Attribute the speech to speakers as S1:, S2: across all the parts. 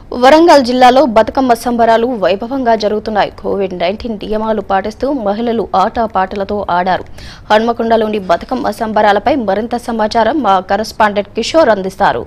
S1: వరంగల్ జిల్లాలో బతుకమ్మ సంబరాలు వైభవంగా జరుగుతున్నాయి కోవిడ్ నైన్టీన్ నియమాలు పాటిస్తూ మహిళలు ఆట పాటలతో ఆడారు హన్మకొండలోని బతుకమ్మ సంబరాలపై మరింత సమాచారం మా కరస్పాండెంట్ కిషోర్ అందిస్తారు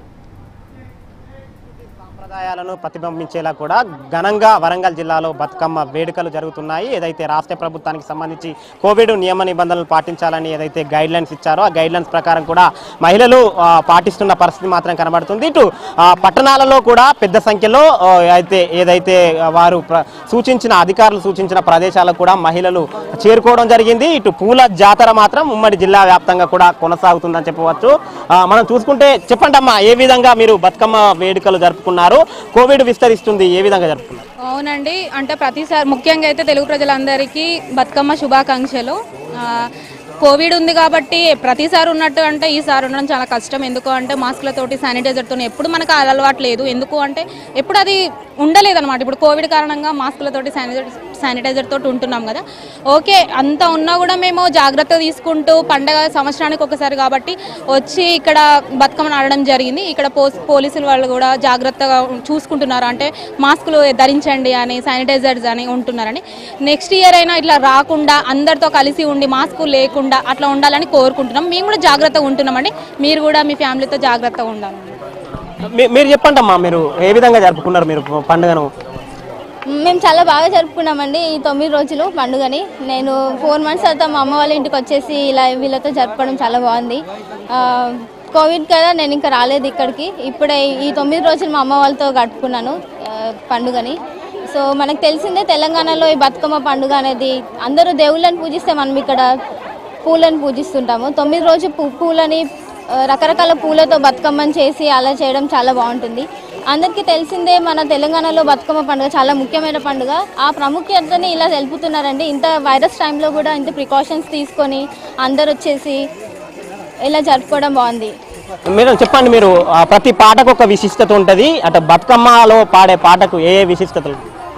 S2: సాంప్రదాయాలను ప్రతిబింబించేలా కూడా ఘనంగా వరంగల్ జిల్లాలో బతుకమ్మ వేడుకలు జరుగుతున్నాయి ఏదైతే రాష్ట్ర ప్రభుత్వానికి సంబంధించి కోవిడ్ నియమ నిబంధనలు పాటించాలని ఏదైతే గైడ్ లైన్స్ ఇచ్చారో ఆ గైడ్ లైన్స్ ప్రకారం కూడా మహిళలు ఆ, పాటిస్తున్న పరిస్థితి మాత్రం కనబడుతుంది ఇటు ఆ, పట్టణాలలో కూడా పెద్ద సంఖ్యలో ఆ, అయితే ఏదైతే వారు ప్ర- సూచించిన అధికారులు సూచించిన ప్రదేశాలకు కూడా మహిళలు చేరుకోవడం జరిగింది ఇటు పూల జాతర మాత్రం ఉమ్మడి జిల్లా వ్యాప్తంగా కూడా కొనసాగుతుందని చెప్పవచ్చు ఆ, మనం చూసుకుంటే చెప్పండి అమ్మా ఏ విధంగా మీరు బతుకమ్మ వేడుకలు జరుపుకున్నారు కోవిడ్ విస్తరిస్తుంది ఏ విధంగా జరుపుకున్నారు
S3: అవునండి అంటే ప్రతిసారి ముఖ్యంగా అయితే తెలుగు ప్రజలందరికీ బతుకమ్మ శుభాకాంక్షలు ఆ, కోవిడ్ ఉంది కాబట్టి ప్రతిసారి ఉన్నట్టు అంటే ఈసారి ఉండడం చాలా కష్టం ఎందుకు అంటే మాస్కులతోటి శానిటైజర్తో ఎప్పుడు మనకు అది అలవాటు లేదు ఎందుకు అంటే ఎప్పుడు అది ఉండలేదు అనమాట ఇప్పుడు కోవిడ్ కారణంగా మాస్కులతోటి శానిటైజర్ శానిటైజర్ తోటి ఉంటున్నాం కదా ఓకే అంత ఉన్నా కూడా మేము జాగ్రత్త తీసుకుంటూ పండగ సంవత్సరానికి ఒకసారి కాబట్టి వచ్చి ఇక్కడ బతుకమ్మను ఆడడం జరిగింది ఇక్కడ పోస్ పోలీసులు వాళ్ళు కూడా జాగ్రత్తగా చూసుకుంటున్నారు అంటే మాస్కులు ధరించండి అని శానిటైజర్స్ అని ఉంటున్నారని నెక్స్ట్ ఇయర్ అయినా ఇట్లా రాకుండా అందరితో కలిసి ఉండి మాస్క్ లేకుండా అట్లా ఉండాలని కోరుకుంటున్నాం మేము కూడా జాగ్రత్తగా ఉంటున్నామండి మీరు కూడా మీ ఫ్యామిలీతో జాగ్రత్తగా ఉండాలండి
S2: మీ- మీరు చెప్పండి అమ్మా మీరు ఏ విధంగా జరుపుకున్నారు మీరు పండుగను
S4: మేము చాలా బాగా జరుపుకున్నామండి ఈ తొమ్మిది రోజులు పండుగని నేను ఫోర్ మంత్స్ తర్వాత మా అమ్మ వాళ్ళ ఇంటికి వచ్చేసి ఇలా వీళ్ళతో జరుపుకోవడం చాలా బాగుంది ఆ, కోవిడ్ కదా నేను ఇంకా రాలేదు ఇక్కడికి ఇప్పుడే ఈ తొమ్మిది రోజులు మా అమ్మ వాళ్ళతో గడుపుకున్నాను ఆ, పండుగని సో మనకు తెలిసిందే తెలంగాణలో ఈ బతుకమ్మ పండుగ అనేది అందరూ దేవుళ్ళని పూజిస్తే మనం ఇక్కడ పూలను పూజిస్తుంటాము తొమ్మిది రోజు పూ పూలని ఆ, రకరకాల పూలతో బతుకమ్మని చేసి అలా చేయడం చాలా బాగుంటుంది అందరికీ తెలిసిందే మన తెలంగాణలో బతుకమ్మ పండుగ చాలా ముఖ్యమైన పండుగ ఆ ప్రాముఖ్యతని ఇలా తెలుపుతున్నారండి ఇంత వైరస్ టైంలో కూడా ఇంత ప్రికాషన్స్ తీసుకొని అందరు వచ్చేసి ఇలా జరుపుకోవడం బాగుంది
S2: మేడం చెప్పండి మీరు ఆ, ప్రతి పాటకు ఒక విశిష్టత ఉంటుంది అటు బతుకమ్మలో పాడే పాటకు ఏ ఏ విశిష్టతలు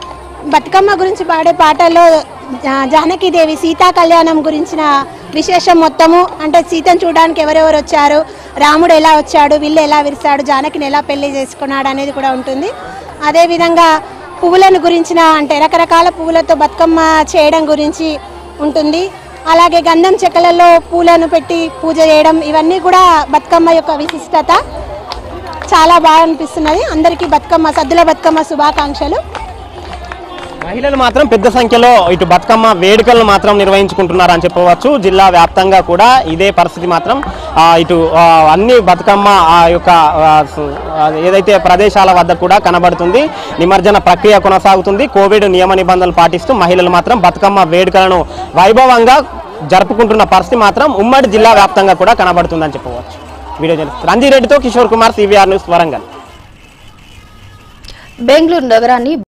S5: బతుకమ్మ గురించి పాడే పాటల్లో జా- జానకీదేవి సీతా కళ్యాణం గురించిన విశేషం మొత్తము అంటే సీతను చూడడానికి ఎవరెవరు వచ్చారు రాముడు ఎలా వచ్చాడు విల్లు ఎలా విరిశాడు జానకిని ఎలా పెళ్లి చేసుకున్నాడు అనేది కూడా ఉంటుంది అదేవిధంగా పువ్వులను గురించిన అంటే రకరకాల పువ్వులతో బతుకమ్మ చేయడం గురించి ఉంటుంది అలాగే గంధం చెక్కలలో పూలను పెట్టి పూజ చేయడం ఇవన్నీ కూడా బతుకమ్మ యొక్క విశిష్టత చాలా బాగా అనిపిస్తున్నది అందరికీ బతుకమ్మ సద్దుల బతుకమ్మ శుభాకాంక్షలు
S2: మహిళలు మాత్రం పెద్ద సంఖ్యలో ఇటు బతుకమ్మ వేడుకలను మాత్రం నిర్వహించుకుంటున్నారు అని చెప్పవచ్చు జిల్లా వ్యాప్తంగా కూడా ఇదే పరిస్థితి మాత్రం ఆ, ఇటు ఆ, అన్ని బతుకమ్మ ఆ యొక్క ఆ, సు- ఆ, ఏదైతే ప్రదేశాల వద్ద కూడా కనబడుతుంది నిమజ్జన ప్రక్రియ కొనసాగుతుంది కోవిడ్ నియమ నిబంధనలు పాటిస్తూ మహిళలు మాత్రం బతుకమ్మ వేడుకలను వైభవంగా జరుపుకుంటున్న పరిస్థితి మాత్రం ఉమ్మడి జిల్లా వ్యాప్తంగా కూడా కనబడుతుందని చెప్పవచ్చు వీడియో జర్నలిస్ట్ రంజిరెడ్డితో కిషోర్ కుమార్ సివిఆర్ న్యూస్ వరంగల్
S1: బెంగళూరు నగరాన్ని